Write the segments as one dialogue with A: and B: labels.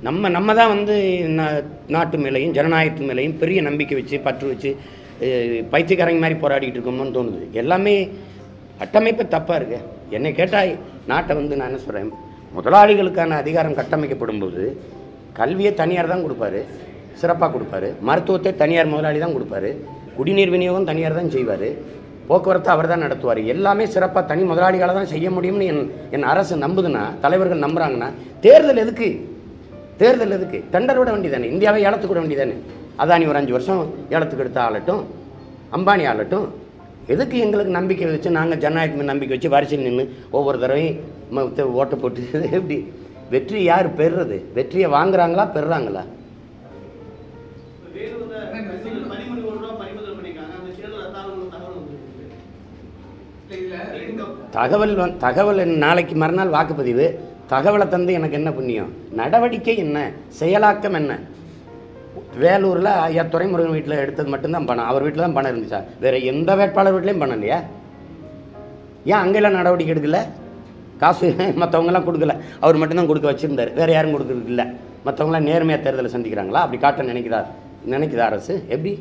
A: நம்ம நம்ம தான் வந்து நா- நாட்டு மேலேயும் ஜனநாயகத்து மேலேயும் பெரிய நம்பிக்கை வச்சு பற்று வச்சு அஹ், பைத்தியக்காரங்க மாதிரி போராடிட்டு இருக்கோமோன்னு தோணுது எல்லாமே கட்டமைப்பு தப்பாக இருக்கு என்னை கேட்டால் நாட்டை வந்து நான் என்ன சொல்கிறேன் முதலாளிகளுக்கான அதிகாரம் கட்டமைக்கப்படும் போது கல்வியை தனியார் தான் கொடுப்பாரு சிறப்பாக கொடுப்பாரு மருத்துவத்தை தனியார் முதலாளி தான் கொடுப்பாரு குடிநீர் விநியோகம் தனியார் தான் செய்வார் போக்குவரத்து அவர் தான் நடத்துவார் எல்லாமே சிறப்பாக தனி முதலாளிகளால் தான் செய்ய முடியும்னு என் என் அரசு நம்புதுன்னா தலைவர்கள் நம்புறாங்கன்னா தேர்தல் எதுக்கு தேர்தல் எதுக்கு டெண்டர் விட வேண்டியதானே இந்தியாவை ஏலத்துக்கு விட வேண்டியதானே அதானி ஒரு அஞ்சு வருஷம் ஏலத்துக்கு எடுத்த ஆளட்டும் அம்பானி ஆளட்டும் எதுக்கு எங்களுக்கு நம்பிக்கை வச்சு நாங்கள் ஜனநாயகம் மேல் நம்பிக்கை வச்சு வரிசையில் நின்று ஒவ்வொரு தடவையும் ம- த- ஓட்டை போட்டு எப்படி வெற்றி யார் பெறுறது வெற்றியை வாங்குறாங்களா பெறுறாங்களா
B: வேலூர்ல பதிமூணு பதிமூணு கோடி ரூபாய் பறிமுதல் பண்ணிருக்காங்க அந்த தேர்தல் ரத்தாகும் தகவல் வந்திருக்கு
C: இதுல ரெண்டு
A: தகவல் வந் தகவல் என்ன- நாளைக்கு மறுநாள் வாக்குப்பதிவு தகவலை தந்து எனக்கு என்ன புண்ணியம் நடவடிக்கை என்ன செயலாக்கம் என்ன வேலூரில் ஐயா துரைமுருகன் வீட்டில் எடுத்தது மட்டும்தான் பணம் அவர் வீட்டில் தான் பணம் இருந்துச்சா வேற எந்த வேட்பாளர் வீட்லேயும் பணம் இல்லையா ஏன் அங்கெல்லாம் நடவடிக்கை எடுக்கல காசு மற்றவங்கெல்லாம் கொடுக்கல அவர் மட்டும்தான் கொடுக்க வச்சிருந்தாரு வேற யாரும் கொடுக்கறது இல்லை மற்றவங்களாம் நேர்மையாக தேர்தலை சந்திக்கிறாங்களா அப்படி காட்ட நினைக்குதா நினைக்குதா அரசு எப்படி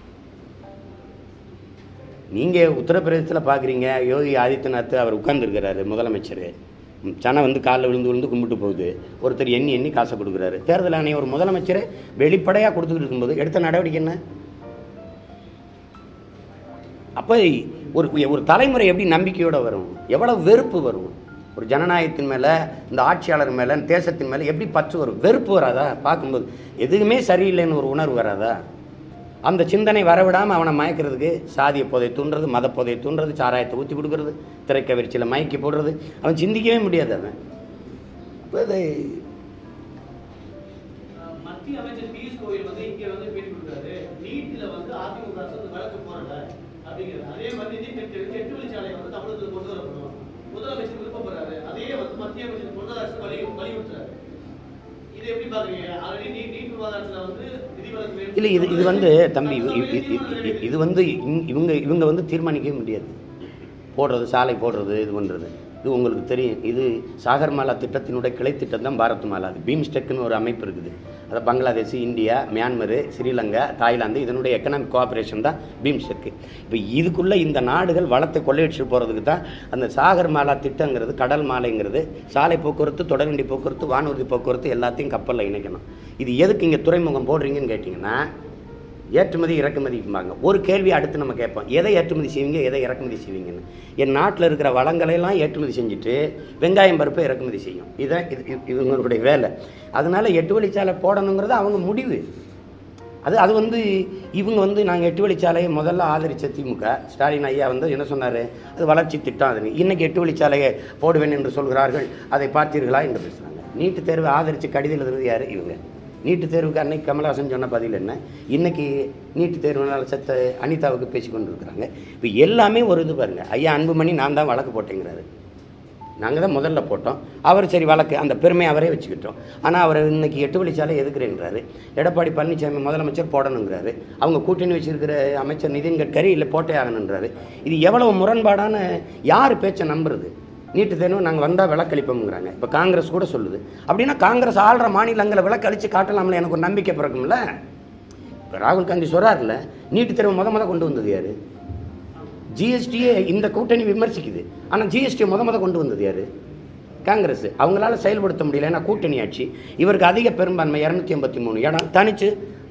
A: நீங்கள் உத்தரப்பிரதேசத்தில் பார்க்குறீங்க யோகி ஆதித்யநாத் அவர் உட்கார்ந்துருக்கிறாரு முதலமைச்சர் ம், சனம் வந்து காலில் விழுந்து விழுந்து கும்பிட்டு போகுது ஒருத்தர் எண்ணி எண்ணி காசை கொடுக்குறாரு தேர்தல் ஆணையம் ஒரு முதலமைச்சரை வெளிப்படையாக கொடுத்துக்கிட்டு இருக்கும்போது எடுத்த நடவடிக்கை என்ன அப்போ ஒரு ஒரு தலைமுறை எப்படி நம்பிக்கையோட வரும் எவ்வளோ வெறுப்பு வரும் ஒரு ஜனநாயகத்தின் மேலே இந்த ஆட்சியாளர் மேலே தேசத்தின் மேலே எப்படி பற்று வரும் வெறுப்பு வராதா பார்க்கும்போது எதுவுமே சரியில்லைன்னு ஒரு உணர்வு வராதா அந்த சிந்தனை வரவிடாமல் அவனை மயக்கிறதுக்கு சாதிய போதை தூண்டுறது மத போதை தூண்டுறது சாராயத்தை ஊற்றி கொடுக்கறது திரைக்கவரிச்சியில் மயக்கி போடுறது அவன் சிந்திக்கவே முடியாது அவன் அப்ப இது
B: அஹ் மத்திய அமைச்சர் பியூஷ் கோயல் வந்து இங்க வந்து பேட்டி கொடுத்தாரு நீட்ல வந்து அதிமுக அரசு வந்து வழக்கு போடல அப்படிங்கிறது அதே மாதிரி நிதி பெற்று எட்டு வழிச்சாலை வந்து தமிழகத்தில் கொண்டு வரப்படும் முதலமைச்சர் விருப்பப்படுறாரு அதே வந்து மத்திய அமைச்சர் பொருளாதார வலி வலியுறுத்துறாரு இதை எப்படி பாக்குறீங்க ஆல்ரெடி நீட் நீட் விவாதத்துல வந்து நிதி வழக்கு வேணும்
A: இல்லை இது இது வந்து தம்பி இது- இது- இது- இது- இது வந்து இங்- இவங்க இவங்க வந்து தீர்மானிக்கவே முடியாது போடுறது சாலை போடுறது இது பண்ணுறது இது உங்களுக்கு தெரியும் இது சாகர்மாலா திட்டத்தினுடைய கிளை திட்டம் தான் பாரத் மாலா அது பீம்ஸ்டெக்னு ஒரு அமைப்பு இருக்குது அது Bangladesh India Myanmar Sri Lanka Thailand இதனுடைய எக்கனாமிக் கோஆப்ரேஷன் தான் பீம்ஸ்டெக் இப்போ இதுக்குள்ளே இந்த நாடுகள் வளத்தை கொள்ளையடிச்சு போகிறதுக்கு தான் அந்த சாகர் மாலா திட்டங்கிறது கடல் மாலைங்கிறது சாலை போக்குவரத்து தொடர்வண்டி போக்குவரத்து வானூர்தி போக்குவரத்து எல்லாத்தையும் கப்பலில் இணைக்கணும் இது எதுக்கு இங்கே துறைமுகம் போடுறீங்கன்னு கேட்டிங்கன்னா ஏற்றுமதி இறக்குமதிம்பாங்க ஒரு கேள்வி அடுத்து நம்ம கேட்போம் எதை ஏற்றுமதி செய்வீங்க எதை இறக்குமதி செய்வீங்கன்னு என் நாட்டில் இருக்கிற வளங்களை எல்லாம் ஏற்றுமதி செஞ்சுட்டு வெங்காயம் பருப்பை இறக்குமதி செய்யும் இதான் இது இது- இவங்களுடைய வேலை அதனால எட்டு வழிச்சாலை போடணுங்கிறது அவங்க முடிவு அது அது வந்து இவங்க வந்து நாங்கள் எட்டு வழிச்சாலையை முதல்ல ஆதரித்த திமுக ஸ்டாலின் ஐயா வந்து என்ன சொன்னார் அது வளர்ச்சி திட்டம் அது இன்னைக்கு எட்டு வழிச்சாலையை போடுவேன் என்று சொல்கிறார்கள் அதை பார்த்தீர்களா என்று பேசுகிறாங்க நீட்டு தேர்வை ஆதரித்து கடிதம் எழுதுறது யார் இவங்க நீட்டு தேர்வுக்கு அன்னைக்கு கமலஹாசன் சொன்ன பதில் என்ன இன்னைக்கு நீட்டு தேர்வுனால செத்த அனிதாவுக்கு பேசி கொண்டு இருக்கிறாங்க இப்போ எல்லாமே ஒரு இது பாருங்க ஐயா அன்புமணி நான் தான் வழக்கு போட்டேங்கிறாரு நாங்கள் தான் முதல்ல போட்டோம் அவர் சரி வழக்கு அந்த பெருமை அவரே வச்சுக்கிட்டோம் ஆனால் அவர் இன்னைக்கு எட்டு வழிச்சாலை எதுக்குறேன்றாரு எடப்பாடி பழனிசாமி முதலமைச்சர் போடணுங்கிறாரு அவங்க கூட்டணி வச்சிருக்கிற அமைச்சர் நிதின் கட்கரி இல்லை போட்டே ஆகணுன்றாரு இது எவ்வளவு முரண்பாடான யார் பேச்சை நம்புறது நீட்டு தேர்வு நாங்கள் வந்தால் விளக்களிப்போம்ங்கிறாங்க இப்போ காங்கிரஸ் கூட சொல்லுது அப்படின்னா காங்கிரஸ் ஆள்ற மாநிலங்களை விளக்களித்து காட்டலாம்ல எனக்கு ஒரு நம்பிக்கை பிறக்கும்ல இப்போ ராகுல் காந்தி சொல்கிறார்ல நீட்டு தேர்வு முத முத கொண்டு வந்தது யார் ஜிஎஸ்டியே இந்த கூட்டணி விமர்சிக்குது ஆனால் ஜிஎஸ்டியை முத முத கொண்டு வந்தது யார் காங்கிரஸ் அவங்களால செயல்படுத்த முடியல ஏன்னா கூட்டணி ஆட்சி இவருக்கு அதிக பெரும்பான்மை இரநூத்தி எண்பத்தி மூணு இடம் தனிச்சு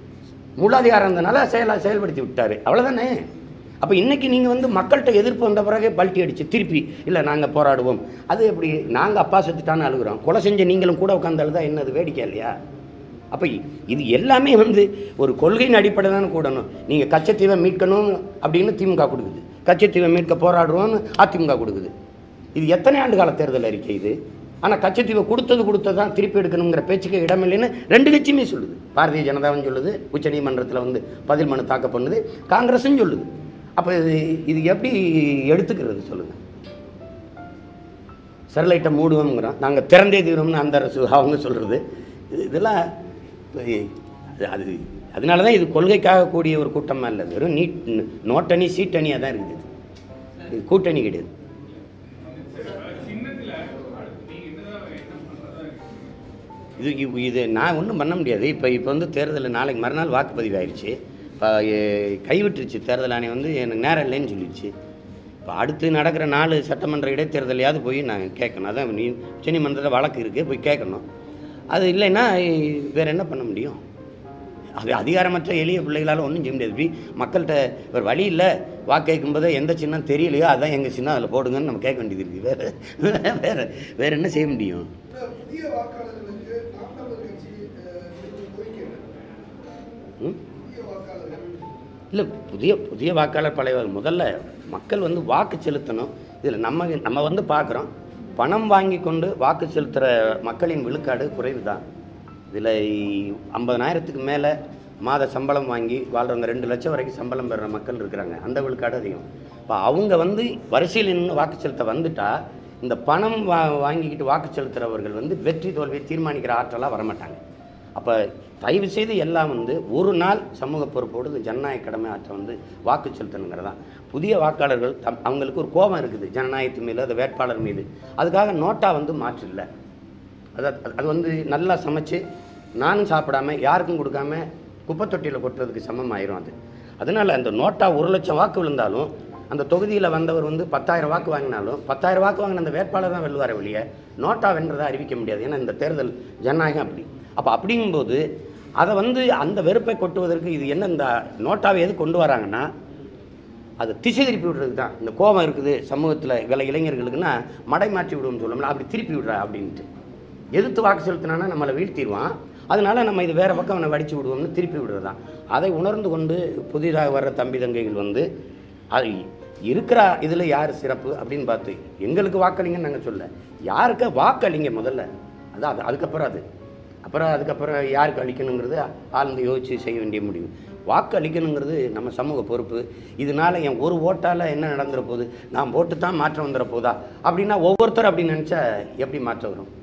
A: முழு அதிகாரம் இருந்தனால செயலா செயல்படுத்தி விட்டாரு அவ்வளோதானே அப்போ இன்னைக்கு நீங்கள் வந்து மக்கள்கிட்ட எதிர்ப்பு வந்த பிறகு பல்ட்டி அடிச்சு திருப்பி இல்லை நாங்கள் போராடுவோம் அது எப்படி நாங்கள் அப்பா செத்துட்டான்னு அழுகுறோம் கொலை செஞ்ச நீங்களும் கூட உட்காந்து அழுதா என்னது வேடிக்கை இல்லையா அப்போ இது எல்லாமே வந்து ஒரு கொள்கையின் அடிப்படையில் தானே கூடணும் நீங்கள் கச்சத்தீவை மீட்கணும் அப்படின்னு திமுக கொடுக்குது கச்சத்தீவை மீட்க போராடுறோம்னு அதிமுக கொடுக்குது இது எத்தனை ஆண்டு கால தேர்தல் அறிக்கை இது ஆனால் கச்சத்தீவை கொடுத்தது கொடுத்தது தான் திருப்பி எடுக்கணுங்கிற பேச்சுக்கு இடமில்லைன்னு ரெண்டு கட்சியுமே சொல்லுது பாரதிய ஜனதாவும் சொல்லுது உச்சநீதிமன்றத்தில் வந்து பதில் மனு தாக்கல் பண்ணுது காங்கிரஸும் சொல்லுது அப்போ இது இது எப்படி எடுத்துக்கிறது சொல்லுங்கள் ஸ்டெர்லைட்டை மூடுவோம்ங்கிறோம் நாங்கள் திறந்தே தீவிரம்னு அந்த அரசு அவங்க சொல்கிறது இது இதெல்லாம் அது- அது அதனால தான் இது கொள்கைக்காக கூடிய ஒரு கூட்டமாக இல்லை வெறும் நீட் நோட்டணி சீட்டணியாக தான் இருக்குது இது கூட்டணி கிடையாது
C: சின்னத்துல அடுத்து நீங்க என்னதான் என்ன பண்றதா இருக்கீங்க
A: இது இ- இது நான் ஒன்றும் பண்ண முடியாது இப்போ இப்போ வந்து தேர்தலில் நாளைக்கு மறுநாள் வாக்குப்பதிவு ஆயிடுச்சு இப்போ எ- கைவிட்டுருச்சு தேர்தல் ஆணையம் வந்து எனக்கு நேரம் இல்லைன்னு சொல்லிடுச்சு இப்போ அடுத்து நடக்கிற நாலு சட்டமன்ற இடைத்தேர்தலையாவது போய் நான் கேட்கணும் அதான் நீ உச்சநீதிமன்றத்தில் வழக்கு இருக்குது போய் கேட்கணும் அது இல்லைன்னா வேறு என்ன பண்ண முடியும் அது அதிகாரமற்ற எளிய பிள்ளைகளால் ஒன்றும் செய்ய முடியாது இப்படி மக்கள்கிட்ட ஒரு வழி இல்லை வாக்கு கேட்கும்போது எந்த சின்னம் தெரியலையோ அதான் எங்கள் சின்னம் அதில் போடுங்கன்னு நம்ம கேட்க வேண்டியது இருக்குது வேறு வேறு வேறு என்ன செய்ய முடியும்
D: இந்த புதிய வாக்காளர்களுக்கு நாம் தமிழர் கட்சி அஹ், விடுக்கும் கோரிக்கை என்ன?
A: ம்
D: புதிய வாக்காளர்கள்
A: இல்லை புதிய புதிய வாக்காளர் பழைய வாக்கு- முதல்ல மக்கள் வந்து வாக்கு செலுத்தணும் இதில் நம்ம நம்ம வந்து பார்க்குறோம் பணம் வாங்கி கொண்டு வாக்கு செலுத்துகிற மக்களின் விழுக்காடு குறைவு தான் இதில் ஐம்பதனாயிரத்துக்கு மேலே மாத சம்பளம் வாங்கி வாழ்கிறவங்க ரெண்டு லட்சம் வரைக்கும் சம்பளம் பெறுற மக்கள் இருக்கிறாங்க அந்த விழுக்காடு அதிகம் இப்போ அவங்க வந்து வரிசையில் நின்று வாக்கு செலுத்த வந்துட்டா இந்த பணம் வா வாங்கிக்கிட்டு வாக்கு செலுத்துகிறவர்கள் வந்து வெற்றி தோல்வியை தீர்மானிக்கிற ஆற்றலாக வரமாட்டாங்க அப்போ தயவு செய்து எல்லாம் வந்து ஒரு நாள் சமூக பொறுப்போடு இந்த ஜனநாயக கடமை ஆற்ற வந்து வாக்கு செலுத்தணுங்கிறது தான் புதிய வாக்காளர்கள் தம் அவங்களுக்கு ஒரு கோபம் இருக்குது ஜனநாயகத்து மீது அது வேட்பாளர் மீது அதுக்காக நோட்டா வந்து மாற்று இல்லை அது அது வந்து நல்லா சமைச்சு நானும் சாப்பிடாம யாருக்கும் கொடுக்காம குப்பை தொட்டியில் கொட்டுறதுக்கு சமம் ஆயிரும் அது அதனால் அந்த நோட்டா ஒரு லட்சம் வாக்கு விழுந்தாலும் அந்த தொகுதியில் வந்தவர் வந்து பத்தாயிரம் வாக்கு வாங்கினாலும் பத்தாயிரம் வாக்கு வாங்கின அந்த வேட்பாளர் தான் வெல்வார வெளியே நோட்டா வென்றதை அறிவிக்க முடியாது ஏன்னா இந்த தேர்தல் ஜனநாயகம் அப்படி அப்போ அப்படிங்கும்போது அதை வந்து அந்த வெறுப்பை கொட்டுவதற்கு இது என்ன இந்த நோட்டாவை எது கொண்டு வராங்கன்னா அது திசை திருப்பி விடுறது தான் இந்த கோபம் இருக்குது சமூகத்தில் வில இளைஞர்களுக்குன்னா மடை மாற்றி விடுவோம்னு சொல்லணும்ல அப்படி திருப்பி விடுறா அப்படின்ட்டு எதிர்த்து வாக்கு செலுத்தினானா நம்மளை வீழ்த்திடுவான் அதனால நம்ம இது வேறு பக்கம் அவனை வடித்து விடுவோம்னு திருப்பி விடுறது தான் அதை உணர்ந்து கொண்டு புதிதாக வர்ற தம்பி தங்கைகள் வந்து அது இருக்கிற இதில் யார் சிறப்பு அப்படின்னு பார்த்து எங்களுக்கு வாக்களிங்கன்னு நாங்கள் சொல்ல யாருக்கு வாக்களிங்க முதல்ல அதான் அது அதுக்கப்புறம் அது அப்புறம் அதுக்கப்புறம் யாருக்கு அளிக்கணுங்கிறது ஆழ்ந்து யோசித்து செய்ய வேண்டிய முடிவு வாக்கு அளிக்கணுங்கிறது நம்ம சமூக பொறுப்பு இதனால என் ஒரு ஓட்டால் என்ன நடந்துற போகுது நான் போட்டு தான் மாற்றம் வந்துட போதா அப்படின்னா ஒவ்வொருத்தரும் அப்படி நினச்சா எப்படி மாற்றம் வரும்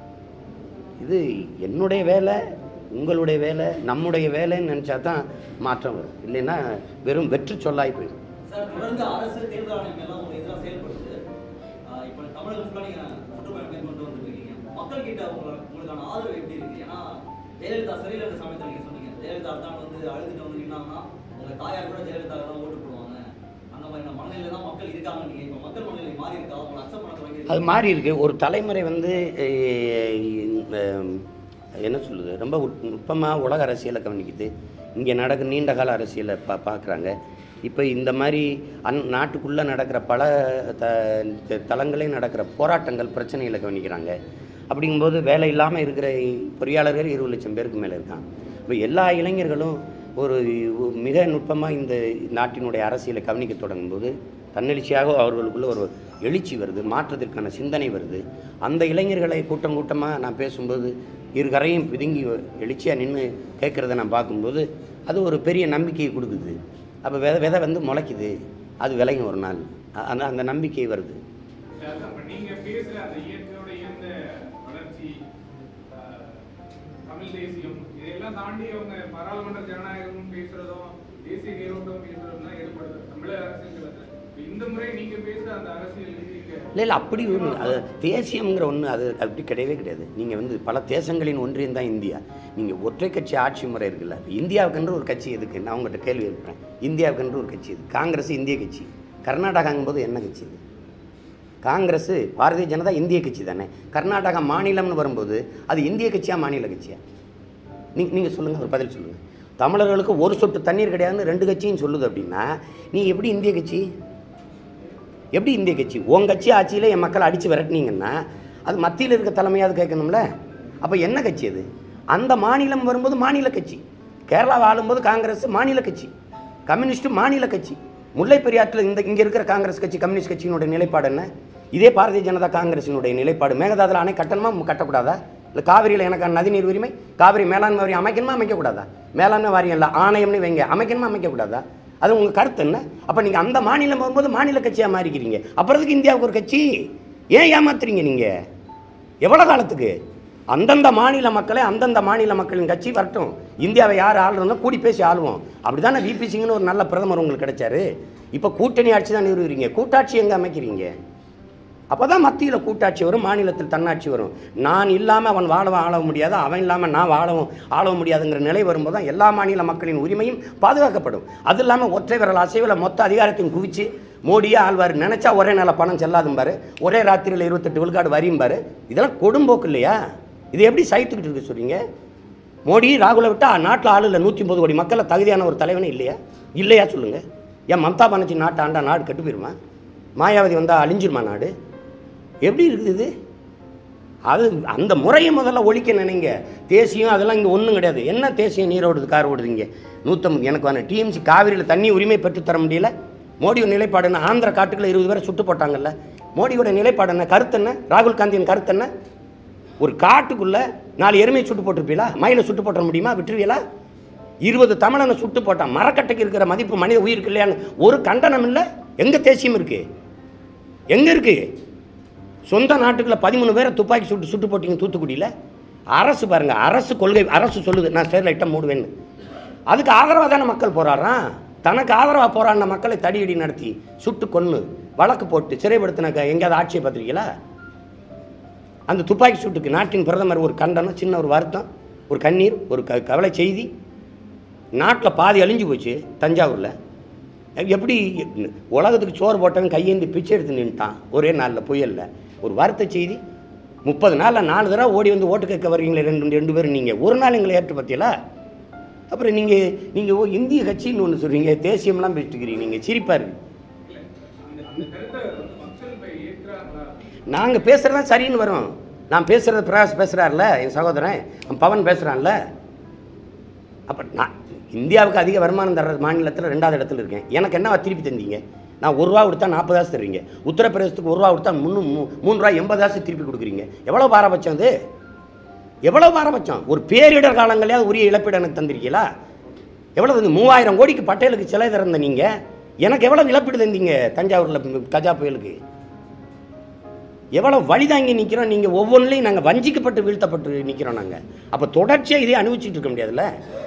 A: இது என்னுடைய வேலை உங்களுடைய வேலை நம்முடைய வேலைன்னு நினச்சா தான் மாற்றம் வரும் இல்லைன்னா வெறும் வெற்று சொல்லாய் போயிடும்
E: சார் தொடர்ந்து அரசு தேர்தல் ஆணையம் எல்லாம் உங்களுக்கு எதிராக செயல்படுது ஆஹ் இப்ப தமிழகம் ஃபுல்லாக நீங்க சுற்றுப்பயணம் மேற்கொண்டு வந்துருக்கீங்க மக்கள் கிட்ட உங்கள- உங்களுக்கான ஆதரவு எப்படி இருக்கு ஏன்னா ஜெயலலிதா சிறையில் இருந்த சமயத்தில் நீங்க சொன்னீங்க ஜெயலலிதா தான் வந்து அழுதுட்டு வந்து நின்னாங்கன்னா உங்க தாயார் கூட ஜெயலலிதா தான் ஓட்டு போடுவாங்க அந்த மாதிரியான மனநிலையில தான் மக்கள் இருக்காங்க நீங்க இப்ப மக்கள் மனநிலை மாறி இருக்கா உங்களை அக்செப்ட் பண்ண
A: அது
E: தொடங்கி
A: மாறி இருக்கு ஒரு தலைமுறை வந்து அஹ், இந்த, என்ன சொல்லுது ரொம்ப நுட்பமாக உலக அரசியலை கவனிக்குது இங்கே நடக்க நீண்ட கால அரசியலை பா பார்க்குறாங்க இப்போ இந்த மாதிரி அந் நாட்டுக்குள்ளே நடக்கிற பல த தளங்களையும் நடக்கிற போராட்டங்கள் பிரச்சனைகளை கவனிக்கிறாங்க அப்படிங்கும்போது வேலை இல்லாமல் இருக்கிற பொறியாளர்கள் இருபது லட்சம் பேருக்கு மேலே இருக்காங்க இப்போ எல்லா இளைஞர்களும் ஒரு மிக நுட்பமாக இந்த நாட்டினுடைய அரசியலை கவனிக்க தொடங்கும்போது தன்னெழுச்சியாக அவர்களுக்குள்ள ஒரு எழுச்சி வருது மாற்றத்திற்கான சிந்தனை வருது அந்த இளைஞர்களை கூட்டம் கூட்டமாக நான் பேசும்போது இரு கரையும் பிதுங்கி எழுச்சியாக நின்று கேட்குறத நான் பார்க்கும்போது அது ஒரு பெரிய நம்பிக்கையை கொடுக்குது அப்போ விதை விதை வந்து முளைக்குது அது விளையும் ஒரு நாள் அ- அந்த அந்த நம்பிக்கை வருது
C: அதான் இப்ப நீங்க பேசுற அந்த இயற்கையோட இயந்த வளர்ச்சி ஆஹ், தமிழ் தேசியம் இதையெல்லாம் தாண்டி அவங்க பாராளுமன்ற ஜனநாயகம் பேசுறதும் தேசிய நீரோட்டம் பேசுறதும் தான் ஏற்படுது தமிழக அரசியல் இந்த முறை நீங்க பேசுற அந்த அரசியல் நீங்க
A: இல்லை இல்லை அப்படி ஒன்று அது தேசியம்ங்கிற ஒன்று அது அப்படி கிடையவே கிடையாது நீங்கள் வந்து பல தேசங்களின் ஒன்றியம் தான் இந்தியா நீங்கள் ஒற்றை கட்சி ஆட்சி முறை இருக்குல்ல இப்ப இந்தியாவுக்கென்று ஒரு கட்சி எதுக்கு நான் உங்கள்கிட்ட கேள்வி எழுப்புறேன் இந்தியாவுக்கென்று ஒரு கட்சி இது காங்கிரஸ் இந்திய கட்சி கர்நாடகாங்கும்போது என்ன கட்சி இது காங்கிரஸ் பாரதிய ஜனதா இந்திய கட்சி தானே கர்நாடகா மாநிலம்னு வரும்போது அது இந்திய கட்சியா மாநில கட்சியா நீ நீங்கள் சொல்லுங்கள் ஒரு பதில் சொல்லுங்கள் தமிழர்களுக்கு ஒரு சொட்டு தண்ணீர் கிடையாதுன்னு ரெண்டு கட்சியும் சொல்லுது அப்படின்னா நீ எப்படி இந்திய கட்சி எப்படி இந்திய கட்சி உன் கட்சி ஆட்சியில் என் மக்களை அடித்து விரட்டினீங்கன்னா அது மத்தியில் இருக்க தலைமையாவது கேட்கணும்ல அப்போ என்ன கட்சி அது அந்த மாநிலம் வரும்போது மாநில கட்சி கேரளா ஆளும்போது காங்கிரஸ் மாநில கட்சி கம்யூனிஸ்ட் மாநில கட்சி முல்லை பெரியாற்றில் இந்த இங்கே இருக்கிற காங்கிரஸ் கட்சி கம்யூனிஸ்ட் கட்சியினுடைய நிலைப்பாடு என்ன இதே பாரதிய ஜனதா காங்கிரசினுடைய நிலைப்பாடு மேகதாதுல அணை கட்டணுமா கட்டக்கூடாதா இல்லை காவிரியில் எனக்கு நதிநீர் உரிமை காவிரி மேலாண்மை வாரியம் அமைக்கணுமா அமைக்கக்கூடாதா மேலாண்மை வாரியம் இல்லை ஆணையம்னு வைங்க அமைக்கணுமா அமைக்கக்கூடாதா அது உங்கள் கருத்து என்ன அப்போ நீங்கள் அந்த மாநிலம் வரும்போது மாநில கட்சியாக மாறிக்கிறீங்க அப்புறத்துக்கு இந்தியாவுக்கு ஒரு கட்சி ஏன் ஏமாத்துறீங்க நீங்கள் எவ்வளோ காலத்துக்கு அந்தந்த மாநில மக்களை அந்தந்த மாநில மக்களின் கட்சி வரட்டும் இந்தியாவை யார் ஆளுறதோ கூடி பேசி ஆளுவோம் அப்படி தானே விபி சிங்னு ஒரு நல்ல பிரதமர் உங்களுக்கு கிடைச்சாரு இப்போ கூட்டணி ஆட்சி தான் நிறுவுறீங்க கூட்டாட்சி எங்கே அமைக்கிறீங்க அப்போ தான் மத்தியில் கூட்டாட்சி வரும் மாநிலத்தில் தன்னாட்சி வரும் நான் இல்லாமல் அவன் வாழவும் ஆள முடியாது அவன் இல்லாமல் நான் வாழவும் ஆளவும் முடியாதுங்கிற நிலை வரும்போது தான் எல்லா மாநில மக்களின் உரிமையும் பாதுகாக்கப்படும் அது இல்லாமல் ஒற்றை விரல் அசைவில் மொத்த அதிகாரத்தையும் குவிச்சு மோடியே ஆழ்வார் நினச்சா ஒரே நாளில் பணம் செல்லாதும்பாரு ஒரே ராத்திரியில் இருபத்தெட்டு விழுக்காடு வரியும்பாரு இதெல்லாம் கொடும்போக்கு இல்லையா இது எப்படி சைத்துக்கிட்டு இருக்க சொல்றீங்க மோடி ராகுலை விட்டா நாட்டில் ஆளு இல்லை நூற்றி ஐம்பது கோடி மக்களை தகுதியான ஒரு தலைவனே இல்லையா இல்லையா சொல்லுங்க ஏன் மம்தா பானர்ஜி நாட்டை ஆண்டா நாடு கெட்டு போயிருமா மாயாவதி வந்தால் அழிஞ்சிருமா நாடு எப்படி இருக்குது இது அது அந்த முறையை முதல்ல ஒழிக்க நினைங்க தேசியம் அதெல்லாம் இங்கே ஒன்றும் கிடையாது என்ன தேசியம் நீர் ஓடுது கார் ஓடுது இங்கே நூற்றம்பது எனக்கு வேணும் டிஎம்சி காவிரியில் தண்ணி உரிமை பெற்றுத் தர முடியல மோடியோட நிலைப்பாடு என்ன ஆந்திர காட்டுக்குள்ள இருபது பேரை சுட்டு போட்டாங்கல்ல மோடியோட நிலைப்பாடு என்ன கருத்து என்ன ராகுல் காந்தியின் கருத்து என்ன ஒரு காட்டுக்குள்ள நாலு எருமையை சுட்டு போட்டிருப்பீங்களா மயிலை சுட்டு போட்டுற முடியுமா விட்டுருவீங்களா இருபது தமிழனை சுட்டு போட்டான் மரக்கட்டைக்கு இருக்கிற மதிப்பு மனித உயிருக்கு இல்லையான்னு ஒரு கண்டனம் இல்லை எங்க தேசியம் இருக்கு எங்க இருக்கு சொந்த நாட்டுக்குள்ள பதிமூணு பேரை துப்பாக்கி சுட்டு சுட்டு போட்டீங்க தூத்துக்குடியில் அரசு பாருங்க அரசு கொள்கை அரசு சொல்லுது நான் ஸ்டெர்லைட்டை மூடுவேன்னு அதுக்கு ஆதரவாக தானே மக்கள் போராடுறான் தனக்கு ஆதரவாக போராடின மக்களை தடியடி நடத்தி சுட்டு கொன்று வழக்கு போட்டு சிறைப்படுத்தின க- எங்கேயாவது ஆட்சியை பார்த்துருக்கீங்களா அந்த துப்பாக்கி சூட்டுக்கு நாட்டின் பிரதமர் ஒரு கண்டனம் சின்ன ஒரு வருத்தம் ஒரு கண்ணீர் ஒரு க கவலை செய்தி நாட்டில் பாதி அழிஞ்சு போச்சு தஞ்சாவூரில் எப்படி உலகத்துக்கு சோறு போட்டவன் கையேந்தி பிச்சை எடுத்து நின்ட்டான் ஒரே நாளில் புயலில் ஒரு வருத்த செய்தி முப்பது நாளில் நாலு தடவை ஓடி வந்து ஓட்டு கேட்க வர்றீங்களே ரெண்டு ரெண்டு பேரும் நீங்கள் ஒரு நாள் எங்களை ஏற்று பார்த்தீங்களா அப்புறம் நீங்கள் நீங்கள் ஓ இந்திய கட்சின்னு ஒன்று சொல்கிறீங்க தேசியம்லாம் பேசிட்டுக்கிறீங்க நீங்கள் சிரிப்பாரு
C: இல்ல அந்த அந்த கருத்தை வந்து மக்கள் இப்ப ஏற்கிறாங்களா
A: நாங்கள் பேசுகிறது சரின்னு வரும் நான் பேசுகிறது பிரகாஷ் பேசுகிறார்ல என் சகோதரன் அவன் பவன் பேசுகிறான்ல அப்போ நான் இந்தியாவுக்கு அதிக வருமானம் தர்ற மாநிலத்தில் ரெண்டாவது இடத்துல இருக்கேன் எனக்கு என்ன திருப்பி தந்தீங்க நான் ஒரு ரூபா கொடுத்தா நாற்பது காசு தருவீங்க உத்தரப்பிரதேசத்துக்கு ஒரு ரூபா கொடுத்தா முன்னூ மூ- மூணு ரூபா எண்பது காசு திருப்பி கொடுக்குறீங்க எவ்வளோ பாரபட்சம் அது எவ்வளோ பாரபட்சம் ஒரு பேரிடர் காலங்களையாவது உரிய இழப்பீடு எனக்கு தந்திருக்கீங்களா எவ்வளோ வந்து மூவாயிரம் கோடிக்கு பட்டேலுக்கு சிலை திறந்த நீங்கள் எனக்கு எவ்வளோ இழப்பீடு தந்தீங்க தஞ்சாவூரில் கஜா புயலுக்கு எவ்வளோ வழி தாங்கி நிற்கிறோம் நீங்கள் ஒவ்வொன்றிலையும் நாங்கள் வஞ்சிக்கப்பட்டு வீழ்த்தப்பட்டு நிற்கிறோம் நாங்கள் அப்போ தொடர்ச்சியாக இதே அனுபவிச்சுட்டு இருக்க முடியாதுல்ல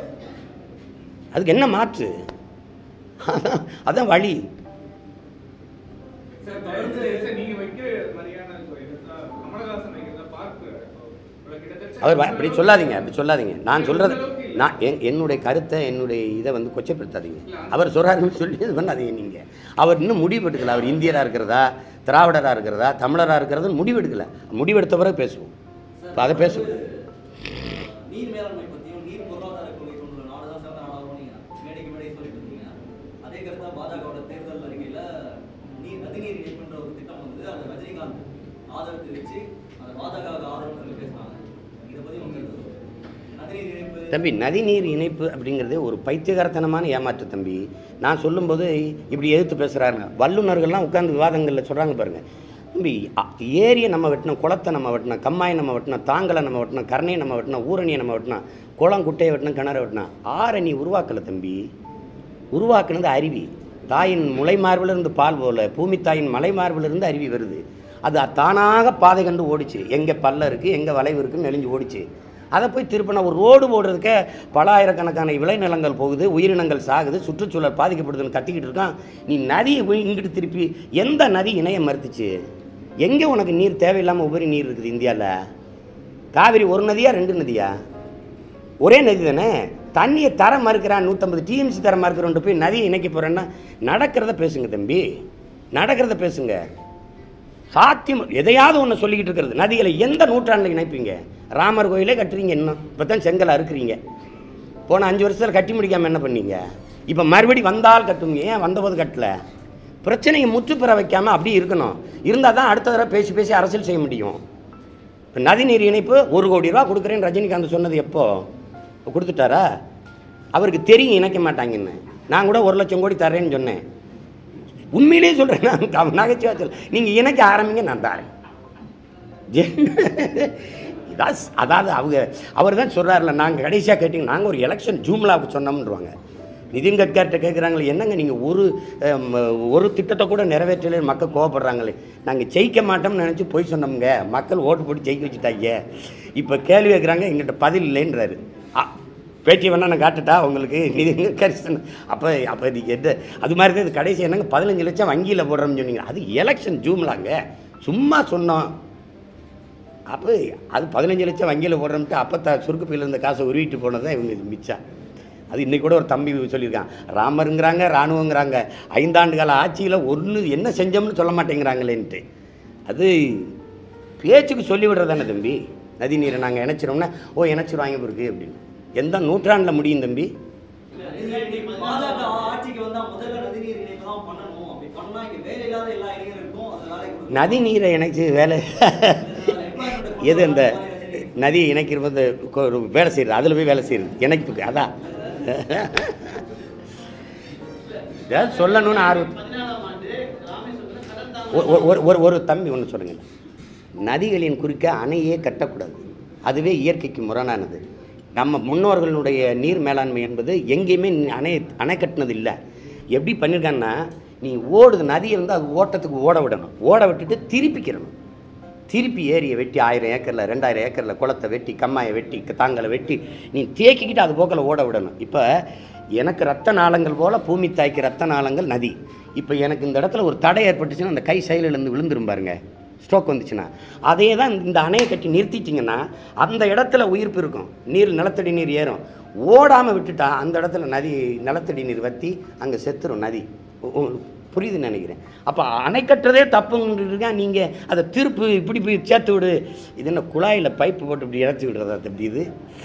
A: அதுக்கு என்ன மாற்று அதான் அதான் வழி
E: சார் தொடர்ந்து
C: சார், நீங்க வைக்கிற மாதிரியான இப்போ இதுதான் கமலஹாசன் வைக்கிறத பார்க்கிறேன் இப்போ கிட்டத்தட்ட
A: அவர் வ- அப்படி சொல்லாதீங்க அப்படி சொல்லாதீங்க நான் சொல்கிறது நான் என் என்னுடைய கருத்தை என்னுடைய இதை வந்து கொச்சப்படுத்தாதீங்க அவர் சொல்கிறாருன்னு சொல்லி இது பண்ணாதீங்க நீங்கள் அவர் இன்னும் முடிவெடுக்கல அவர் இந்தியராக இருக்கிறதா திராவிடராக இருக்கிறதா தமிழராக இருக்கிறதுன்னு முடிவெடுக்கல முடிவெடுத்த பிறகு பேசுவோம் இப்போ அதை பேசுவோம்
E: நீர் மேலாண்மை பத்தியும் நீர் பொருளாதார கொள்கை கொண்டுள்ள நாடு தான் சிறந்த நாடாகவும் நீங்க மேடைக்கு மேடை சொல்லிட்டு இருக்கீங்க அதே கருத்தா பாஜகவோட தேர்தல் அறிக்கையில நீர் நதிநீர் இணைப்புன்ற ஒரு திட்டம் வந்து அந்த ரஜினிகாந்த் ஆதரவு தெரிவிச்சு அந்த பாஜக ஆதரவு சொல்லி பேசினாங்க இதை பத்தி உங்க கருத்து சொல்லுங்க. நதிநீர் இணைப்பு
A: தம்பி நதிநீர் இணைப்பு அப்படிங்கிறது ஒரு பைத்தியகாரத்தனமான ஏமாற்று தம்பி நான் சொல்லும்போது இப்படி எதிர்த்து பேசுகிறாருங்க வல்லுநர்கள்லாம் உட்கார்ந்து விவாதங்களில் சொல்கிறாங்க பாருங்க தம்பி அ- ஏரியை நம்ம வெட்டினோம் குளத்தை நம்ம வெட்டினோம் கம்மாயை நம்ம வெட்டினோம் தாங்கலை நம்ம வெட்டினோம் கரணையை நம்ம வெட்டினோம் ஊரணியை நம்ம வெட்டினோம் குளம் குட்டையை வெட்டினோம் கிணறு வெட்டினோம் ஆரணி உருவாக்கலை தம்பி உருவாக்குனது அருவி தாயின் முளை மார்பிலிருந்து பால் போல பூமி தாயின் மலை மார்பிலிருந்து அருவி வருது அது தானாக பாதை கண்டு ஓடிச்சு எங்கே பள்ளம் இருக்குது எங்கே வளைவு இருக்குன்னு நெளிஞ்சு ஓடிச்சு அதை போய் திருப்பின ஒரு ரோடு போடுறதுக்கே பல ஆயிரக்கணக்கான விளைநிலங்கள் போகுது உயிரினங்கள் சாகுது சுற்றுச்சூழல் பாதிக்கப்படுதுன்னு கத்திக்கிட்டு இருக்கான் நீ நதியை போய் இங்கிட்டு திருப்பி எந்த நதி இணைய மறுத்துச்சு எங்கே உனக்கு நீர் தேவையில்லாமல் உபரி நீர் இருக்குது இந்தியாவில் காவிரி ஒரு நதியா ரெண்டு நதியா ஒரே நதி தானே தண்ணியை தர மறுக்கிறான் நூற்றம்பது டிஎம்சி தர மறுக்கிறோன்ட்டு போய் நதியை இணைக்க போகிறேன்னா நடக்கிறத பேசுங்க தம்பி நடக்கிறத பேசுங்க சாத்தியம் எதையாவது ஒன்று சொல்லிக்கிட்டு இருக்கிறது நதிகளை எந்த நூற்றாண்டில் இணைப்பீங்க ராமர் கோயிலே கட்டுறீங்க இன்னும் இப்போ தான் செங்கல் அறுக்குறீங்க போன அஞ்சு வருஷத்தில் கட்டி முடிக்காமல் என்ன பண்ணீங்க இப்போ மறுபடி வந்தால் கட்டுங்க ஏன் வந்தபோது கட்டல பிரச்சனையை முற்றுப்பெற வைக்காமல் அப்படியே இருக்கணும் இருந்தால் தான் அடுத்த தடவை பேசி பேசி அரசியல் செய்ய முடியும் இப்போ நதிநீர் இணைப்பு ஒரு கோடி ரூபா கொடுக்குறேன்னு ரஜினிகாந்த் சொன்னது எப்போ கொடுத்துட்டாரா அவருக்கு தெரியும் இணைக்க மாட்டாங்கன்னு நான் கூட ஒரு லட்சம் கோடி தரேன்னு சொன்னேன் உண்மையிலேயே சொல்கிறேன் நான் க- நகைச்சுவா சொல்ல நீங்கள் இணைக்க ஆரம்பிங்க நான் தரேன் இதான் ஸ்- அதாவது அவங்க அவர் தான் சொல்கிறாருல நாங்கள் கடைசியாக கேட்டிங்க நாங்கள் ஒரு எலெக்ஷன் ஜூம்லாவுக்கு சொன்னோம்ன்றவாங்க நிதின் கட்கார்ட்ட கேட்குறாங்களே என்னங்க நீங்கள் ஒரு அம், ஒரு திட்டத்தை கூட நிறைவேற்றல மக்கள் கோவப்படுறாங்களே நாங்கள் ஜெயிக்க மாட்டோம்னு நினச்சி போய் சொன்னோம்ங்க மக்கள் ஓட்டு போட்டு ஜெயிக்க வச்சுட்டாங்க இப்போ கேள்வி கேட்குறாங்க எங்கிட்ட பதில் இல்லைன்றாரு அ, பேட்டி வேணா நான் காட்டுட்டா உங்களுக்கு நிதின் கட்கரி அப்போ அப்போ நீங்கள் எது அது மாதிரி தான் இது கடைசி என்னங்க பதினஞ்சு லட்சம் வங்கியில் போடுறோம்னு சொன்னீங்க அது எலெக்ஷன் ஜூம்லாங்க சும்மா சொன்னோம் அப்போ அது பதினஞ்சு லட்சம் வங்கியில் போடுறோம்ட்டு அப்போ த சுருக்கு பையில இருந்த காசை உருவிட்டு போனது தான் இவங்க இது மிச்சம் அது இன்னைக்கு கூட ஒரு தம்பி சொல்லியிருக்கான் ராமருங்கிறாங்க இராணுவங்கிறாங்க ஐந்தாண்டு கால ஆட்சியில் ஒன்று என்ன செஞ்சோம்னு சொல்ல மாட்டேங்கிறாங்களேன்ட்டு அது பேச்சுக்கு சொல்லி விடுறதானே தம்பி நதி நீரை நாங்கள் இணைச்சிரோம்னா ஓ இணைச்சிருவாங்க பிறகு அப்படின்னு எந்த நூற்றாண்டில் முடியும் தம்பி
E: பாஜக ஆட்சிக்கு வந்தா முதல்ல நதிநீர் இணைப்பு தான் பண்ணணும் அப்படி பண்ணா இங்க வேலை இல்லாத எல்லா இளைஞர்களுக்கும் அது வேலை கொடுக்கும்
A: நதி நீரை இணைச்சி வேலை எது அந்த நதியை இணைக்கிறது கொ- ஒரு வேலை செய்கிறது அதில் போய் வேலை செய்கிறது இணைப்புக்கு அதான் ஏதாவது சொல்லணும்னு ஆர்வம்
B: பதினாலாம் ஆண்டு ராமேஸ்வரத்துல கடல் தாமரை
A: ஒரு- ஒரு- ஒரு ஒரு ஒரு தம்பி ஒன்று சொல்லுங்க நதிகளின் குறுக்க அணையே கட்டக்கூடாது அதுவே இயற்கைக்கு முரணானது நம்ம முன்னோர்களுடைய நீர் மேலாண்மை என்பது எங்கேயுமே நீ அணை அணை கட்டினது இல்லை எப்படி பண்ணியிருக்காங்கன்னா நீ ஓடுது நதியை வந்து அது ஓட்டத்துக்கு ஓட விடணும் ஓட விட்டுட்டு திருப்பிக்கிறணும் திருப்பி ஏரியை வெட்டி ஆயிரம் ஏக்கரில் ரெண்டாயிரம் ஏக்கரில் குளத்தை வெட்டி கம்மாயை வெட்டி தாங்களை வெட்டி நீ தேக்கிக்கிட்டு அது போக்கில் ஓட விடணும் இப்போ எனக்கு ரத்த நாளங்கள் போல் பூமி தாய்க்கு ரத்த நாளங்கள் நதி இப்போ எனக்கு இந்த இடத்துல ஒரு தடை ஏற்பட்டுச்சுன்னா அந்த கை செயலிலேருந்து விழுந்துரும் பாருங்க ஸ்ட்ரோக் வந்துச்சுன்னா அதே தான் இந்த அணையை கட்டி நிறுத்திட்டிங்கன்னா அந்த இடத்துல உயிர்ப்பு இருக்கும் நீர் நிலத்தடி நீர் ஏறும் ஓடாமல் விட்டுட்டா அந்த இடத்துல நதி நிலத்தடி நீர் வற்றி அங்கே செத்துரும் நதி உ- உ- புரியுதுன்னு நினைக்கிறேன் அப்போ அணை கட்டுறதே தப்புங்கிறதுக்கா நீங்கள் அதை திருப்பு இப்படி போய் சேர்த்து விடு இது என்ன குழாயில் பைப்பு போட்டு இப்படி இறச்சி விடுறதா தம்பி இது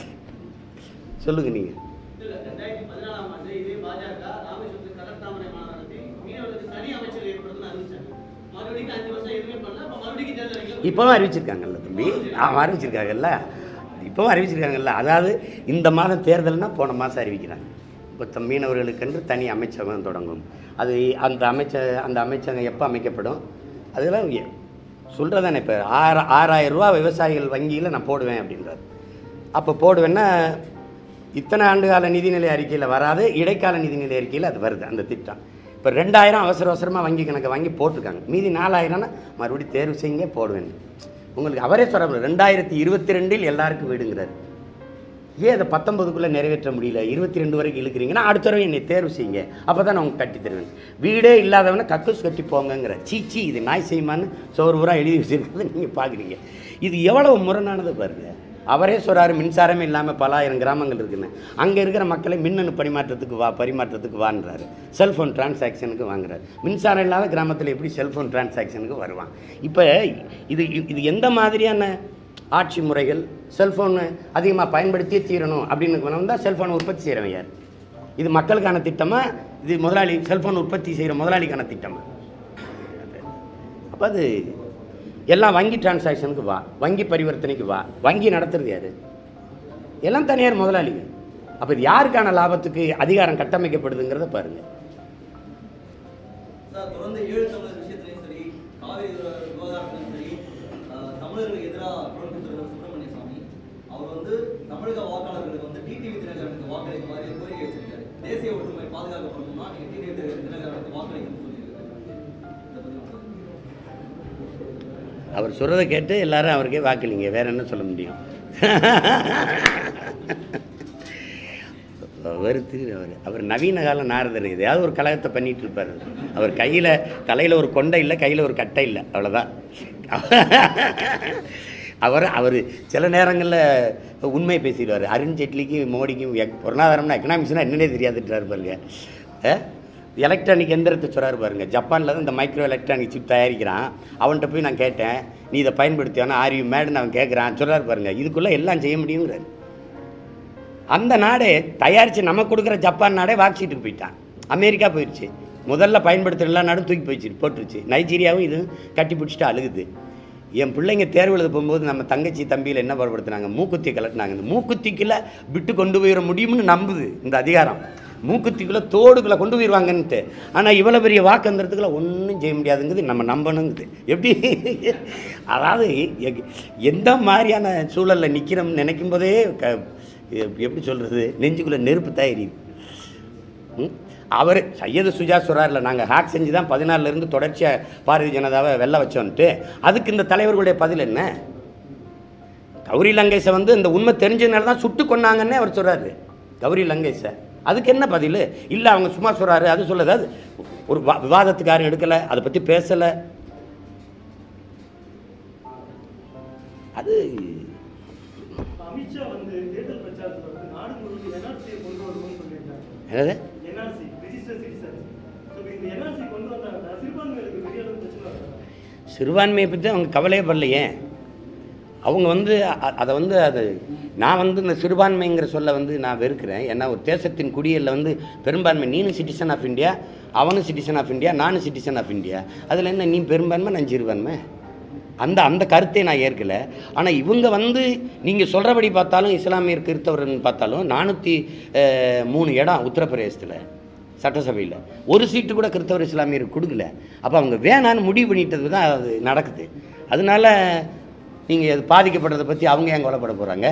A: சொல்லுங்கள் நீங்கள்
B: இல்ல, ரெண்டாயிரத்தி பதினாலாம் ஆண்டு இதே பாஜக ராமேஸ்வரத்தில் கடல் தாமரை மாநாடு நடத்தி மீனவர்களுக்கு தனி அமைச்சர் ஏற்படுத்தணும்னு அறிவிச்சாங்க மறுபடியும் அஞ்சு வருஷம் எதுவுமே பண்ணல அப்ப மறுபடியும் தேர்தல் அறிக்கை
A: இப்போவும் அறிவிச்சிருக்காங்கல்ல தம்பி ஆமாம் அறிவிச்சிருக்காங்கல்ல இப்போவும் அறிவிச்சிருக்காங்கல்ல அதாவது இந்த மாதம் தேர்தல்னா போன மாதம் அறிவிக்கிறாங்க இப்போ மீனவர்களுக்கென்று தனி அமைச்சகம் தொடங்கும் அது அந்த அமைச்ச அந்த அமைச்சகம் எப்போ அமைக்கப்படும் அதெல்லாம் சொல்கிறதானே இப்போ ஆறு ஆறாயிரம் ரூபா விவசாயிகள் வங்கியில் நான் போடுவேன் அப்படின்றார் அப்போ போடுவேன்னா இத்தனை ஆண்டுகால நிதிநிலை அறிக்கையில் வராது இடைக்கால நிதிநிலை அறிக்கையில் அது வருது அந்த திட்டம் இப்போ ரெண்டாயிரம் அவசர அவசரமாக வங்கி கணக்கை வாங்கி போட்டிருக்காங்க மீதி நாலாயிரம்னா மறுபடியும் தேர்வு செய்யுங்க போடுவேன் உங்களுக்கு அவரே சொல்கிறார் ரெண்டாயிரத்தி இருபத்தி ரெண்டில் எல்லாருக்கும் வீடுங்கிறார் ஏன் அதை பத்தொன்பதுக்குள்ளே நிறைவேற்ற முடியல இருபத்தி ரெண்டு வரைக்கும் இழுக்கிறீங்கன்னா அடுத்த தடவை என்னை தேர்வு செய்யுங்க அப்போ தான் நான் உங்களுக்கு கட்டி தருவேன் வீடே இல்லாதவனை கக்கூஸ் கட்டி போங்கங்கிற சீச்சி இது நாய் செய்யுமான்னு சோறு பூரா எழுதி வச்சிருக்கிறது நீங்கள் பார்க்குறீங்க இது எவ்வளவு முரணானது பாருங்க அவரே சொல்கிறாரு மின்சாரமே இல்லாமல் பல ஆயிரம் கிராமங்கள் இருக்குன்னு அங்கே இருக்கிற மக்களை மின்னணு பரிமாற்றத்துக்கு வா பரிமாற்றத்துக்கு வான்றாரு செல்ஃபோன் டிரான்சாக்ஷனுக்கு வாங்குறாரு மின்சாரம் இல்லாத கிராமத்தில் எப்படி செல்ஃபோன் டிரான்சாக்ஷனுக்கு வருவான் இப்போ இது இது எந்த மாதிரியான ஆட்சி முறைகள் செல்ஃபோன் அதிகமாக பயன்படுத்தியே தீரணும் அப்படின்னு வந்தால் செல்ஃபோன் உற்பத்தி செய்கிறவன் யார் இது மக்களுக்கான திட்டமா இது முதலாளி செல்ஃபோன் உற்பத்தி செய்கிற முதலாளிக்கான திட்டமா அப்போ அது எல்லாம் வங்கி டிரான்சாக்ஷனுக்கு வா வங்கி பரிவர்த்தனைக்கு வா வங்கி நடத்துறது யார் எல்லாம் தனியார் முதலாளிகள் அப்போ இது யாருக்கான லாபத்துக்கு அதிகாரம் கட்டமைக்கப்படுதுங்கிறத பாருங்கள்
E: சார் தொடர்ந்து ஏழு தமிழர் விஷயத்திலையும் சரி காவிரி விவ- விவகாரத்திலையும் சரி ஆஹ், தமிழர்களுக்கு எதிராக குரல் கொடுத்திருக்கிற சுப்பிரமணிய சாமி அவர் வந்து தமிழக வாக்காளர்களுக்கு வந்து டிடிவி தினகரனுக்கு வாக்களிக்க மாதிரி கோரிக்கை வச்சிருக்காரு தேசிய ஒற்றுமை பாதுகாக்கப்படணும்னா நீங்க டிடிவி தினகரனுக்கு வாக்களிக்கணும்னு சொல்லியிருக்காரு இதை பத்தி உங்க கருத்து?
A: அவர் சொல்கிறத கேட்டு எல்லாரும் அவருக்கே வாக்களிங்க வேற என்ன சொல்ல முடியும் அவர் திரு அவர் அவர் நவீன கால நாரதர் எதையாவது ஒரு கழகத்தை பண்ணிட்டு இருப்பார் அவர் கையில் தலையில் ஒரு கொண்டை இல்லை கையில் ஒரு கட்டை இல்லை அவ்வளோதான் அவர் அவர் சில நேரங்களில் உண்மை பேசிடுவார் அருண் ஜேட்லிக்கும் மோடிக்கும் எக்- பொருளாதாரம்னா எக்கனாமிக்ஸ்னால் என்னன்னே தெரியாதுன்றார் பாருங்க எலக்ட்ரானிக் எந்திரத்தை சொல்கிறாரு பாருங்க ஜப்பானில் தான் இந்த மைக்ரோ எலக்ட்ரானிக் சிப் தயாரிக்கிறான் அவன்கிட்ட போய் நான் கேட்டேன் நீ இதை பயன்படுத்தியானா ஆர் யூ மேடுன்னு அவன் கேட்குறான் சொல்கிறாரு பாருங்க இதுக்குள்ளே எல்லாம் செய்ய முடியுங்கிறாரு அந்த நாடே தயாரித்து நம்ம கொடுக்குற ஜப்பான் நாடே வாக்சீட்டுக்கு போயிட்டான் அமெரிக்கா போயிடுச்சு முதல்ல பயன்படுத்துகிற எல்லா நாடும் தூக்கி போயிடுச்சு போட்டுருச்சு நைஜீரியாவும் இது கட்டி பிடிச்சிட்டு அழுகுது என் பிள்ளைங்க தேர்வு எழுத போகும்போது நம்ம தங்கச்சி தம்பியில் என்ன பாடுபடுத்துனாங்க மூக்குத்தி கலட்டினாங்க இந்த மூக்குத்திக்குள்ளே விட்டு கொண்டு போயிட முடியும்னு நம்புது இந்த அதிகாரம் மூக்குத்திக்குள்ளே தோடுக்குள்ளே கொண்டு போயிடுவாங்கன்ட்டு ஆனால் இவ்வளோ பெரிய வாக்கந்திரத்துக்குள்ள ஒன்றும் செய்ய முடியாதுங்கிறது நம்ம நம்பணுங்குது எப்படி அதாவது எ- எந்த மாதிரியான சூழலில் நிற்கிறோம்னு நினைக்கும் போதே க எப்- எப்படி சொல்கிறது நெஞ்சுக்குள்ளே நெருப்பு தான் எரியுது ம்? அவர் சையது சுஜா சொல்கிறார்ல நாங்கள் ஹேக் செஞ்சு தான் பதினாலிருந்து தொடர்ச்சியாக பாரதிய ஜனதாவை வெல்ல வச்சோன்ட்டு அதுக்கு இந்த தலைவர்களுடைய பதில் என்ன கௌரி லங்கேஷை வந்து இந்த உண்மை தெரிஞ்சதுனால தான் சுட்டு கொன்னாங்கன்னே அவர் சொல்கிறாரு கௌரி லங்கேஷை அதுக்கு என்ன பதில் இல்லை அவங்க சும்மா சொல்கிறாரு அது சொல்லுது அது ஒரு வா- விவாதத்துக்கு யாரும் எடுக்கலை அதை பற்றி பேசலை அது
F: அமித்ஷா வந்து தேர்தல் பிரச்சாரத்துல வந்து நாடு முழுவதும் என்ஆர்சியை கொண்டு வருவோம்னு சொல்லியிருக்காங்க
A: என்னது
F: என்ஆர்சி ரிஜிஸ்டர் சிட்டிசன் ஸோ இந்த என்ஆர்சி கொண்டு வந்தாங்கன்னா சிறுபான்மையினருக்கு பெரிய அளவு பிரச்சனை வராது
A: சிறுபான்மையை பற்றி அவங்க கவலையே படலையே அவங்க வந்து அ- அதை வந்து அது நான் வந்து இந்த சிறுபான்மைங்கிற சொல்ல வந்து நான் வெறுக்கிறேன் ஏன்னா ஒரு தேசத்தின் குடியில் வந்து பெரும்பான்மை நீனும் சிட்டிசன் ஆஃப் இந்தியா அவனும் சிட்டிசன் ஆஃப் இந்தியா நானும் சிட்டிசன் ஆஃப் இந்தியா அதில் என்ன நீ பெரும்பான்மை நான் சிறுபான்மை அந்த அந்த கருத்தை நான் ஏற்கலை ஆனால் இவங்க வந்து நீங்கள் சொல்கிறபடி பார்த்தாலும் இஸ்லாமியர் கிறிஸ்தவர்னு பார்த்தாலும் நானூற்றி மூணு இடம் உத்தரப்பிரதேசத்தில் சட்டசபையில் ஒரு சீட்டு கூட கிறிஸ்தவர் இஸ்லாமியருக்கு கொடுக்கல அப்போ அவங்க வேணான்னு முடிவு பண்ணிட்டது தான் அது நடக்குது அதனால நீங்கள் அது பாதிக்கப்படுறதை பற்றி அவங்க ஏன் கொலைப்பட போகிறாங்க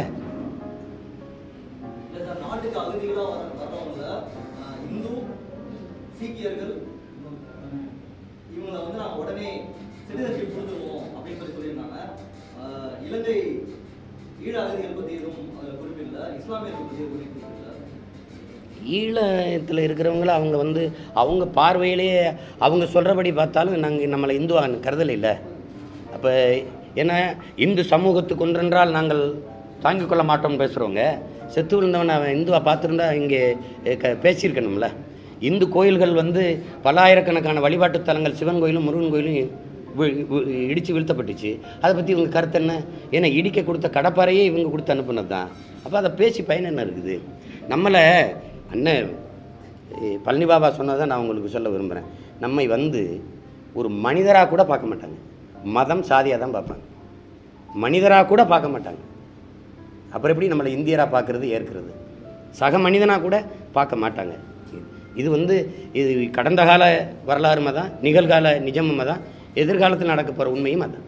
E: இல்ல சார் நாட்டுக்கு அகதிகளா வர வர்றவங்க ஆஹ், இந்து சீக்கியர்கள் இவங்களை வந்து நாங்க உடனே சிட்டிசன்ஷிப் கொடுத்துருவோம் அப்படின்னு சொல்லி சொல்லியிருந்தாங்க ஆஹ், இலங்கை ஈழ அகதிகள் பத்தி எதுவும் அதுல குறிப்பிடல இஸ்லாமியர்கள் பத்தி எதுவும் குறிப்பிடல
A: ஈழத்தில் இருக்கிறவங்கள அவங்க வந்து அவங்க பார்வையிலேயே அவங்க சொல்கிறபடி பார்த்தாலும் நாங்கள் நம்மளை இந்துவாக கருதலை இல்லை அப்போ ஏன்னா இந்து சமூகத்துக்கு ஒன்றென்றால் நாங்கள் தாங்கிக் கொள்ள மாட்டோம்னு பேசுகிறவங்க செத்து விழுந்தவன் அவன் இந்துவா பார்த்துருந்தா இங்கே அஹ், க பேசியிருக்கணும்ல இந்து கோயில்கள் வந்து பல்லாயிரக்கணக்கான வழிபாட்டுத் தலங்கள் சிவன் கோயிலும் முருகன் கோயிலும் வி- வி- இடித்து வீழ்த்தப்பட்டுச்சு அதை பற்றி இவங்க கருத்து என்ன ஏன்னா இடிக்க கொடுத்த கடப்பாறையே இவங்க கொடுத்து அனுப்புனது தான் அப்போ அதை பேசி பயன் என்ன இருக்குது நம்மளை அண்ணன் ஏ, பழனி பாபா சொன்னதை நான் உங்களுக்கு சொல்ல விரும்புகிறேன் நம்மை வந்து ஒரு மனிதராக கூட பார்க்க மாட்டாங்க மதம் சாதியாக தான் பார்ப்பாங்க மனிதராக கூட பார்க்க மாட்டாங்க அப்புறம் எப்படி நம்மளை இந்தியராக பார்க்குறது ஏற்கிறது சக மனிதனாக கூட பார்க்க மாட்டாங்க இது வந்து இது கடந்த கால வரலாறுமே தான் நிகழ்கால நிஜமும் தான் எதிர்காலத்தில் நடக்க போகிற உண்மையும் அதான்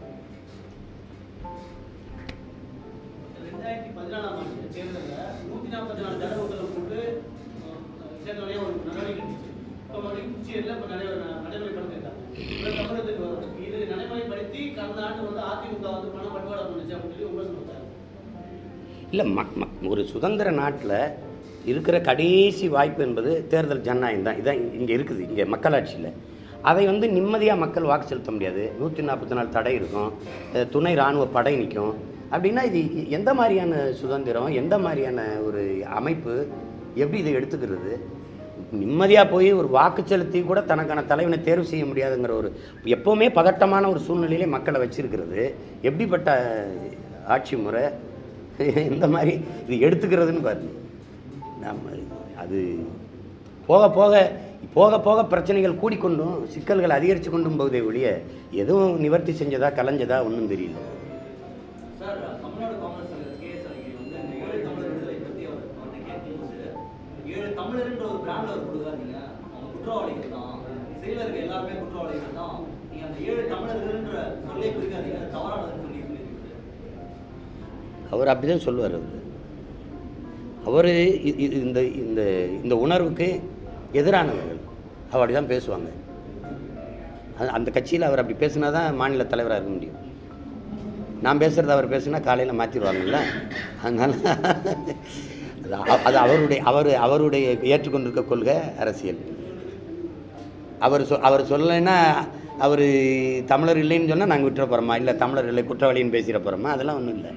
B: ரெண்டாயிரத்தி பதினாலாம் ஆண்டு தேர்தலில் நூற்றி நாற்பத்தி நாலு தடவைகளை போட்டு தேர்தலையே ஒரு நடவடிக்கை இருந்துச்சு இப்போ மறுபடியும் புதுச்சேரியில் இப்போ நடை நடைமுறைப்படுத்திருக்காங்க இப்போ தமிழகத்துக்கு வரும் இது நடைமுறைப்படுத்தி கடந்த ஆண்டு வந்து அதிமுக வந்து பண பட்டுவாடா பண்ணுச்சு அப்படின்னு சொல்லி விமர்சனம் வச்சாங்க
A: இல்லை ம ம- ஒரு சுதந்திர நாட்டில் இருக்கிற கடைசி வாய்ப்பு என்பது தேர்தல் ஜனநாயகம் தான் இதான் இங்கே இருக்குது இங்கே மக்களாட்சியில் அதை வந்து நிம்மதியாக மக்கள் வாக்கு செலுத்த முடியாது நூற்றி நாற்பத்தி நாலு தடை இருக்கும் அஹ் துணை இராணுவ படை நிற்கும் அப்படின்னா இது இ- எந்த மாதிரியான சுதந்திரம் எந்த மாதிரியான ஒரு அமைப்பு எப்படி இதை எடுத்துக்கிறது நிம்மதியாக போய் ஒரு வாக்கு செலுத்தி கூட தனக்கான தலைவனை தேர்வு செய்ய முடியாதுங்கிற ஒரு எப்போவுமே பதட்டமான ஒரு சூழ்நிலையிலே மக்களை வச்சிருக்கிறது எப்படிப்பட்ட ஆட்சி முறை இந்த மாதிரி இது எடுத்துக்கிறதுன்னு பாருங்க நம்ம அது போக போக போக போக பிரச்சனைகள் கூடிக்கொண்டும் சிக்கல்கள் அதிகரித்து கொண்டும் போகுதே ஒழிய எதுவும் நிவர்த்தி செஞ்சதா கலைஞ்சதா ஒன்றும் தெரியல
E: சார் தமிழ்நாடு காங்கிரஸ் தலைவர் கே எஸ் அழகிரி வந்து இந்த ஏழு தமிழர் விடுதலை பத்தி அவர் அவர்கிட்ட கேட்கும்போது ஏழு தமிழர்ன்ற ஒரு பிராண்ட் அவர் கொடுக்காதீங்க அவங்க குற்றவாளிகள் தான் சிறையில் இருக்க எல்லாருமே குற்றவாளிகள் தான் நீங்க அந்த ஏழு தமிழர்கள்ன்ற சொல்லே குறிக்காதீங்க அது தவறானதுன்னு சொல்லி சொல்லியிருக்காரு
A: அவர் அப்படி தான் சொல்லுவார் அவர் அவர் இந்த இந்த இந்த உணர்வுக்கு எதிரானவர்கள் அவர் அப்படி தான் பேசுவாங்க அது- அந்த கட்சியில் அவர் அப்படி பேசினா தான் மாநில தலைவராக இருக்க முடியும் நான் பேசுகிறத அவர் பேசுனா காலையில் மாற்றிடுவாங்கல்ல அதனால் அது அ- அது அவருடைய அவர் அவருடைய ஏற்றுக்கொண்டிருக்க கொள்கை அரசியல் அவர் சொ அவர் சொல்லலைன்னா அவர் தமிழர் இல்லைன்னு சொன்னால் நாங்கள் விட்டுற போகிறோமா இல்லை தமிழர் இல்லை குற்றவாளின்னு பேசிட போகிறோமா அதெல்லாம் ஒன்றும் இல்லை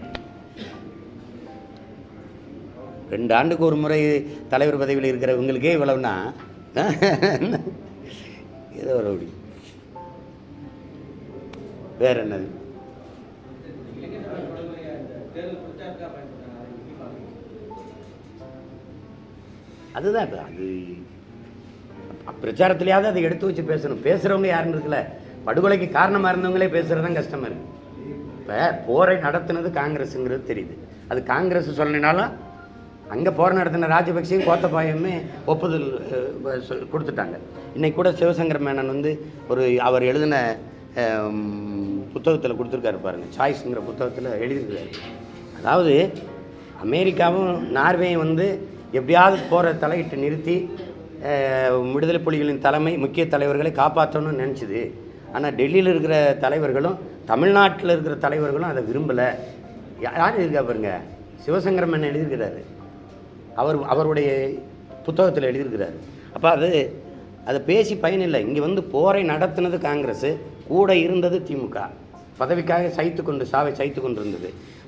A: ரெண்டு ஆண்டுக்கு ஒரு முறை தலைவர் பதவியில் இருக்கிறவங்களுக்கே இவ்வளவுனா ஏதோ ஒரு அப்படி வேற என்னது
B: இளைஞர்கள் படுகொலையை இந்த தேர்தல் பிரச்சாரத்துக்காக பயன்படுத்தாங்க அதை எப்படி பார்க்குறீங்க
A: அதுதான் இப்போ அது அ- பிரச்சாரத்திலேயாவது அதை எடுத்து வச்சு பேசணும் பேசுகிறவங்க யாருன்னு இருக்குல்ல படுகொலைக்கு காரணமாக இருந்தவங்களே பேசுகிறது தான் கஷ்டமாக இருக்குது இப்போ போரை நடத்துனது காங்கிரஸுங்கிறது தெரியுது அது காங்கிரஸ் சொல்லனாலும் அங்கே போர் நடத்தின ராஜபக்சேயும் கோத்தபாயமே ஒப்புதல் அஹ், சொ- கொடுத்துட்டாங்க இன்னைக்கு கூட சிவசங்கர மேனன் வந்து ஒரு அவர் எழுதின புத்தகத்தில் கொடுத்துருக்காரு பாருங்க சாய்ஸுங்கிற புத்தகத்தில் எழுதியிருக்காரு அதாவது அமெரிக்காவும் நார்வேயும் வந்து எப்படியாவது போரை தலையிட்டு நிறுத்தி அஹ், விடுதலை புலிகளின் தலைமை முக்கிய தலைவர்களை காப்பாற்றணும்னு நினச்சிது ஆனால் டெல்லியில் இருக்கிற தலைவர்களும் தமிழ்நாட்டில் இருக்கிற தலைவர்களும் அதை விரும்பலை யார் இருக்கா பாருங்க சிவசங்கரமன் எழுதியிருக்கிறாரு அவர் அவருடைய புத்தகத்தில் எழுதியிருக்கிறாரு அப்போ அது அதை பேசி பயனில்லை இங்கே வந்து போரை நடத்தினது காங்கிரஸ் கூட இருந்தது திமுக பதவிக்காக சைத்து கொண்டு சாவை சைத்து கொண்டு இருந்தது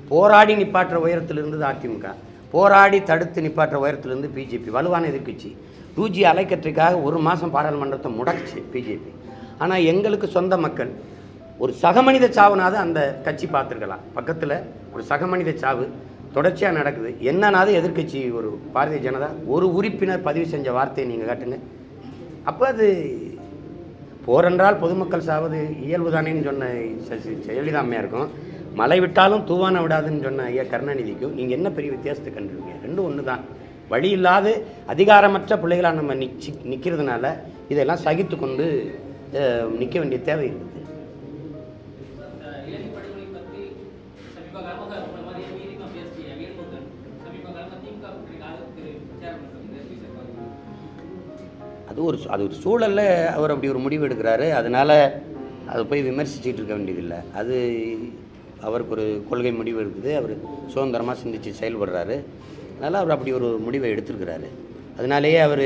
A: போராடி நிப்பாற்ற உயரத்தில் இருந்தது அதிமுக போராடி தடுத்து நிப்பாற்ற உயரத்தில் இருந்து பிஜேபி வலுவான எதிர்க்கட்சி டூ ஜி அலைக்கற்றைக்காக ஒரு மாதம் பாராளுமன்றத்தை முடக்குச்சு பிஜேபி ஆனால் எங்களுக்கு சொந்த மக்கள் ஒரு சகமனித சாவுனாவது அந்த கட்சி பார்த்துருக்கலாம் பக்கத்தில் ஒரு சகமனித சாவு தொடர்ச்சியாக நடக்குது என்னன்னாவது எதிர்க்கட்சி ஒரு பாரதிய ஜனதா ஒரு உறுப்பினர் பதிவு செஞ்ச வார்த்தையை நீங்கள் காட்டுங்க அப்போ அது போரென்றால் பொதுமக்கள் சாவது இயல்பு தானேன்னு சொன்ன ச- ச- ஜெயலலிதா அம்மையா இருக்கும் மழை விட்டாலும் தூவான விடாதுன்னு சொன்ன ஐயா கருணாநிதிக்கும் நீங்கள் என்ன பெரிய வித்தியாசத்தை கண்டுருவீங்க ரெண்டும் ஒன்று தான் வழி இல்லாத அதிகாரமற்ற பிள்ளைகளாக நம்ம நிச்சி நிற்கிறதுனால இதெல்லாம் சகித்து கொண்டு நிற்க வேண்டிய தேவை இருக்குது
G: இலங்கை படுகொலை பற்றி சமீப காலமாக உங்களை மாதிரியே மீறிமா பேசிய வீரமுருகன் சமீப காலமாக திமுக கூட்டணிக்காக திரு பிரச்சாரம் பண்ணி பேசியிருக்காங்க
A: அது ஒரு சு- அது ஒரு சூழல்ல அவர் அப்படி ஒரு முடிவு எடுக்கிறாரு அதனால அதை போய் விமர்சிச்சுட்டு இருக்க வேண்டியதில்லை அது அவருக்கு ஒரு கொள்கை முடிவு இருக்குது அவர் சுதந்திரமாக சிந்திச்சு செயல்படுறாரு அதனால் அவர் அப்படி ஒரு முடிவை எடுத்திருக்கிறாரு அதனாலேயே அவர்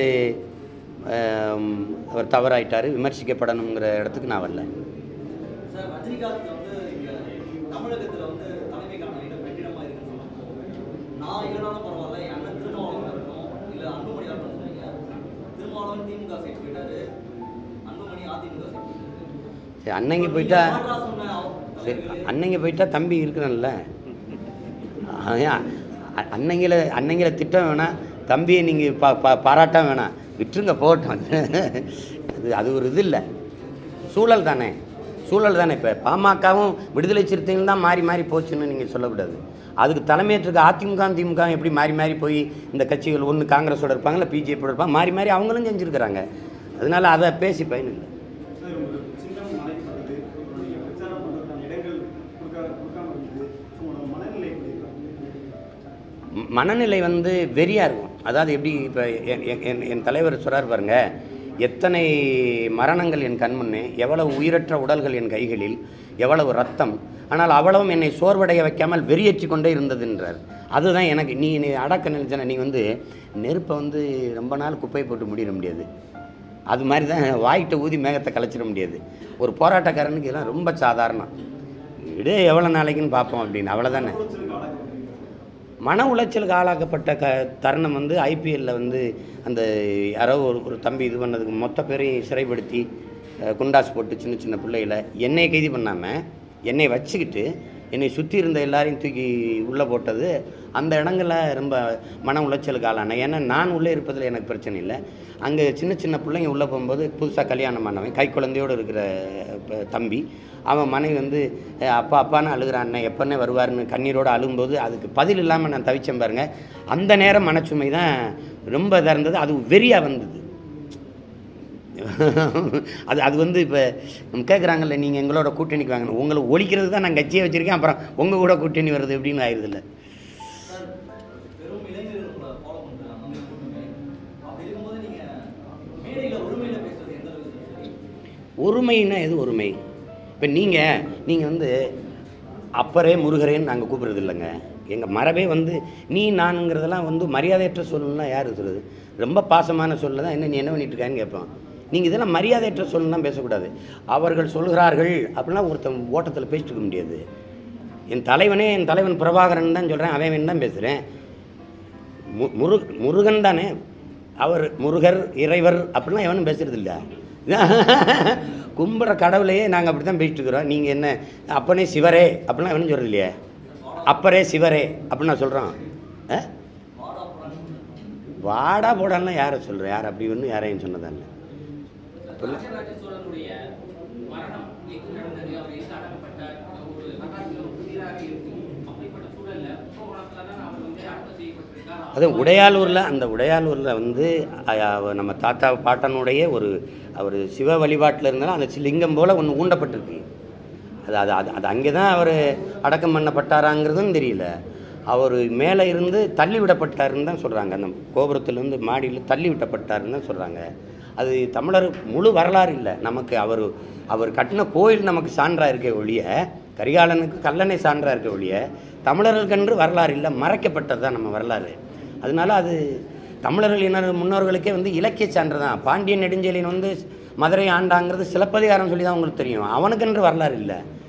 A: அவர் தவறாயிட்டார் விமர்சிக்கப்படணுங்கிற இடத்துக்கு நான் வரல
E: சார் ரஜினிகாந்த் வந்து இங்க தமிழகத்துல வந்து தலைமைக்கான இடம் வெற்றிடமா இருக்குன்னு சொன்னாங்க நான் இல்லைனாலும் பரவாயில்ல என் அண்ணன் திருமாவளவன் இருக்கணும் இல்ல அன்புமணி இருக்கணும் சொன்னீங்க திருமாவளவன் திமுக சைட் போயிட்டாரு அன்புமணி அதிமுக சைட் போயிட்டாரு
A: சரி அன்னைக்கு போயிட்டா
E: நீங்க மாற்றா சொன்ன அவ-
A: சரி அன்னைங்க போயிட்டா தம்பி இருக்கிறான்ல அன்னைங்கள அன்னைங்கள திட்டம் வேணாம் தம்பியை நீங்கள் பா பா பாராட்ட வேணாம் விட்டுருங்க போகட்டும் அது அது ஒரு இது இல்லை சூழல் தானே சூழல் தானே இப்போ பாமகவும் விடுதலை சிறுத்தைகள் தான் மாறி மாறி போச்சுன்னு நீங்கள் சொல்லக்கூடாது அதுக்கு தலைமையேற்றுக்க அதிமுக திமுக எப்படி மாறி மாறி போய் இந்த கட்சிகள் ஒன்று காங்கிரஸோட இருப்பாங்க இல்லை பிஜேபியோட இருப்பாங்க மாறி மாறி அவங்களும் செஞ்சுருக்கிறாங்க அதனால அதை பேசி பயன் இல்லை
F: சார் ஒரு சின்னம் மறைக்கப்பட்டது உங்களுடைய பிரச்சாரம் பண்ணுறதுக்கான இடங்கள் கொடுக்க கொடுக்காம இருந்தது ஸோ உங்களோட மனநிலை எப்படி இருக்கு
A: ம- மனநிலை வந்து வெறியாக இருக்கும் அதாவது எப்படி இப்போ என் தலைவர் சொல்றார் பாருங்க எத்தனை மரணங்கள் என் கண்முன்னே எவ்வளவு உயிரற்ற உடல்கள் என் கைகளில் எவ்வளவு ரத்தம் ஆனால் அவ்வளவும் என்னை சோர்வடைய வைக்காமல் வெறியேற்றி கொண்டே இருந்ததுன்றார் அதுதான் எனக்கு நீ நீ அடக்க நினைச்சன நீ வந்து நெருப்பை வந்து ரொம்ப நாள் குப்பை போட்டு முடிட முடியாது அது மாதிரி தான் வாய்கிட்ட ஊதி மேகத்தை கலைச்சிட முடியாது ஒரு போராட்டக்காரனுக்கு இதெல்லாம் ரொம்ப சாதாரணம் விடு எவ்வளோ நாளைக்குன்னு பார்ப்போம் அப்படின்னு அவ்வளோதானே மன உளைச்சலுக்கு ஆளாக்கப்பட்ட க தருணம் வந்து ஐபிஎல்லில் வந்து அந்த யாரோ ஒரு ஒரு தம்பி இது பண்ணதுக்கு மொத்த பேரையும் சிறைப்படுத்தி அஹ், குண்டாஸ் போட்டு சின்ன சின்ன பிள்ளைகளை என்னை கைது பண்ணாமல் என்னை வச்சுக்கிட்டு என்னை சுற்றி இருந்த எல்லாரையும் தூக்கி உள்ளே போட்டது அந்த இடங்களில் ரொம்ப மன உளைச்சலுக்கு ஆளானேன் ஏன்னா நான் உள்ளே இருப்பதில் எனக்கு பிரச்சனை இல்லை அங்கே சின்ன சின்ன பிள்ளைங்க உள்ளே போகும்போது புதுசாக கல்யாணம் பண்ணவன் கை குழந்தையோடு இருக்கிற ப- தம்பி அவன் மனைவி வந்து "அஹ், அப்பா அப்பான்னு அழுகிறான் அண்ணன் எப்போன்னே வருவாருன்னு கண்ணீரோடு அழுகும்போது அதுக்கு பதில் இல்லாமல் நான் தவிச்சேன் பாருங்க அந்த நேரம் மனச்சுமை தான் ரொம்ப இதாக இருந்தது அது வெறியாக வந்தது அது அது வந்து இப்போ கேட்குறாங்கல்ல நீங்கள் எங்களோட கூட்டணிக்கு வாங்க உங்களை ஒழிக்கிறது தான் நான் கட்சியை வச்சுருக்கேன் அப்புறம் உங்கள் கூட கூட்டணி வருது அப்படின்னு ஆயிடுதில்ல
E: சார் வெறும் இளைஞர்கள் உங்களை ஃபாலோ பண்றாங்க அந்த கூட்டமே அப்படி இருக்கும்போது நீங்க மேடையில உரிமையில பேசுறது எந்த அளவுக்கு சரி
A: ஒருமைன்னா எது ஒருமை இப்போ நீங்கள் நீங்கள் வந்து அப்பரே முருகரேன்னு நாங்கள் கூப்பிடுறது இல்லைங்க எங்கள் மரபே வந்து நீ நானுங்கிறதெல்லாம் வந்து மரியாதையற்ற சொல்லலாம் யார் சொல்லுது ரொம்ப பாசமான சொல்ல தான் என்ன நீ என்ன பண்ணிட்டு இருக்கான்னு கேட்பான் நீங்கள் இதெல்லாம் மரியாதையற்ற சொல்லலாம் பேசக்கூடாது அவர்கள் சொல்கிறார்கள் அப்படின்னா ஒருத்தன் ஓட்டத்தில் பேசிட்டு இருக்க முடியாது என் தலைவனே என் தலைவன் பிரபாகரன் தான் சொல்கிறேன் அவன் தான் பேசுகிறேன் மு முரு முருகன் தானே அவர் முருகர் இறைவர் அப்படிலாம் எவனும் பேசுறது இல்ல கும்பிட்ற கடவுளையே நாங்கள் அப்படி தான் பேசிட்டு இருக்கிறோம் நீங்கள் என்ன அப்பனே சிவரே அப்படிலாம் எவனும் சொல்கிறது இல்லையே அப்பரே சிவரே அப்படின்னு நான் சொல்கிறோம்
E: வாடா போடான்னு
A: வாடா போடாலாம் யாரை சொல்கிறேன் யார் அப்படி ஒன்றும் யாரையும் சொன்னதில்ல
G: ராஜராஜ சோழனுடைய மரணம் எங்கு நடந்தது அவர் எங்கு அடக்கப்பட்டார் ஒரு வரலாற்றில் ஒரு புதிதாக இருக்கும் அப்படிப்பட்ட சூழல்ல கும்பகோணத்துல தான் அவர் வந்து அடக்கம் செய்யப்பட்டிருக்கார்
A: அது உடையாலூரில் அந்த உடையாலூரில் வந்து அ- அவ- நம்ம தாத்தா பாட்டனுடைய ஒரு அவர் சிவ வழிபாட்டில் இருந்தாலும் அந்த சி- லிங்கம் போல் ஒன்று ஊண்டப்பட்டிருக்கு அது அது அது அது அங்கே தான் அவர் அடக்கம் பண்ணப்பட்டாராங்கிறதும் தெரியல அவர் மேலே இருந்து தள்ளி விடப்பட்டாருன்னு தான் சொல்கிறாங்க அந்த கோபுரத்துலேருந்து மாடியில் தள்ளி விட்டப்பட்டாருன்னு தான் சொல்கிறாங்க அது தமிழர் முழு வரலாறு இல்லை நமக்கு அவர் அவர் கட்டின கோயில் நமக்கு சான்றாக இருக்க ஒழிய கரிகாலனுக்கு கல்லணை சான்றாக இருக்க ஒழிய தமிழர்களுக்கென்று வரலாறு இல்லை மறைக்கப்பட்டது தான் நம்ம வரலாறு அதனால அது தமிழர்கள் இன முன்னோர்களுக்கே வந்து இலக்கிய சான்று தான் பாண்டியன் நெடுஞ்செழியன் வந்து மதுரை ஆண்டாங்கிறது சிலப்பதிகாரம் சொல்லி தான் உங்களுக்கு தெரியும் அவனுக்கென்று வரலாறு இல்லை